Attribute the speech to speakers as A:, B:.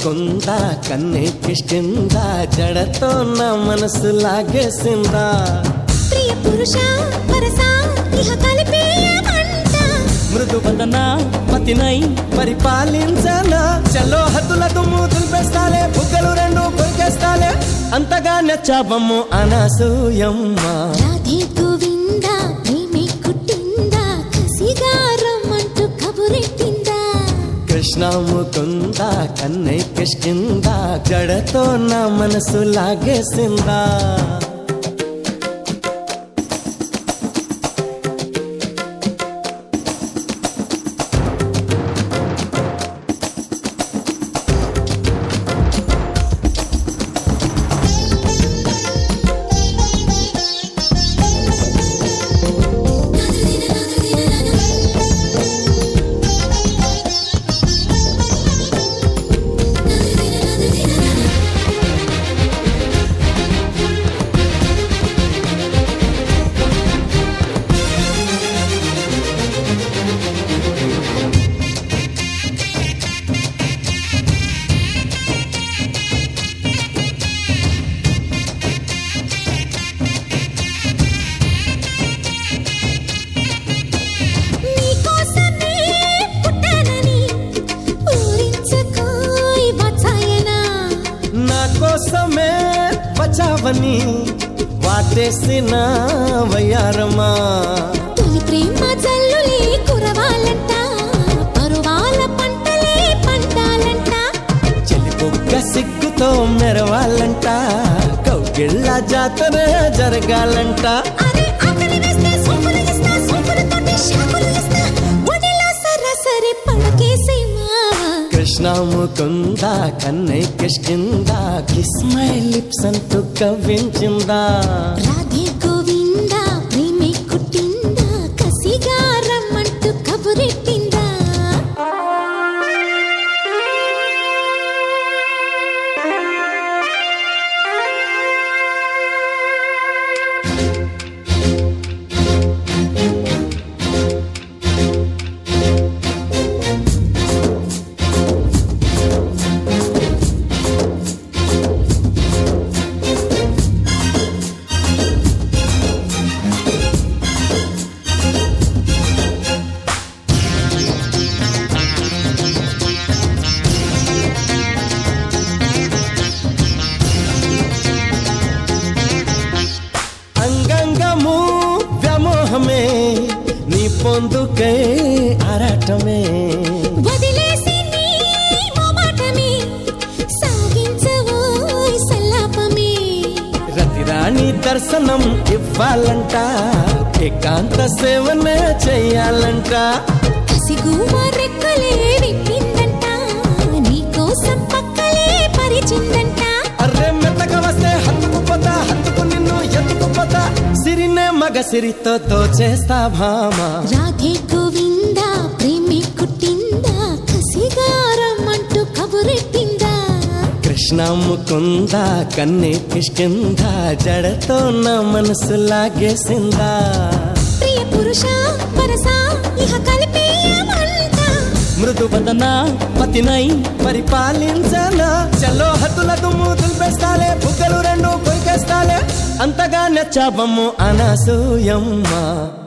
A: ముకుంద కన్నెక్కిష్టిందా జడతో నా మనసు లాగేసిందా
B: ప్రియ పురుష వరస ఇహ కలిపేయమంట
A: మృదు వదన పతినై పరిపాలించనా చలో హద్దుల దుమ్ము దులిపేస్తాలే బుగ్గలు రెండు కొరికేస్తాలే అంతగా నచ్చాబమ్ము అనసూయమ్మ
B: రాధే గోవింద ప్రేమే కుట్టిందా కసిగారమ్మంటూ కబురెట్టిందా
A: కృష్ణ ముకుంద కన్నెక్కిష్టిందా జడతో నా మనసు లాగేసిందా
B: నీకోసమే పుట్టానని ఊరించుకోయ్ వచ్చాయనా
A: నా కోసమే బచావని వాటేసిన వయ్యారమా
B: తొలి ప్రేమ జల్లులే కురవాలంట పరువాల పంటలే పంటాలంట
A: చెలిపొక్క సిగ్గుతో మెరవాలంట కౌగిళ్ళ జాతర జరగాలంట
B: అరే ఆకలి వేస్తే సోపులు ఇస్తా సోపులతోటి షాపులు ఇస్తా ఒడిలో సరాసరి పడకేసే మావా
A: కృష్ణ ముకుంద కన్నై కిష్కిందా కిస్ మై లిప్స్ అంటూ కవ్వించిందా
B: రాధే గోవింద ప్రేమే కుట్టిందా కసిగారమ్మంటూ కబురెట్టిందా
A: అంగంగము వ్యామోహమే నీ పొందుకై ఆరాటమే
B: వదిలేసి నీ మొమాటమే సాగించవోయ్ సల్లాపమే
A: రతిరాణి దర్శనం ఇవ్వాలంట ఏకాంత సేవనే చెయ్యాలంట
B: కసిగుమ రెక్కలే విప్పిందంట నీకోసం పక్కలే పరిచిందంట
A: అర్రే మెత్తగా వస్తే హత్తుకుపోతా హత్తుకు నిన్ను ఎత్తుకుపోతా సిరినే మగ సిరితో తోచేస్తా భామా
B: రాధే గోవింద ప్రేమి కుట్టిందా కసిగారమ్మంటూ కబురెట్టిందా
A: కృష్ణ ముకుంద కన్నే కిష్కిందా జడతో నా మనసు లాగేసిందా
B: ప్రియ పురుష వరస ఇహ కలిపేయమంట
A: మృదు వదన పతినై పరిపాలించనా చలో హద్దుల దుమ్ము దులిపేస్తాలే బుగ్గలు రెండు కొరికేస్తాలే అంతగా నచ్చాబమ్ము అనసూయమ్మ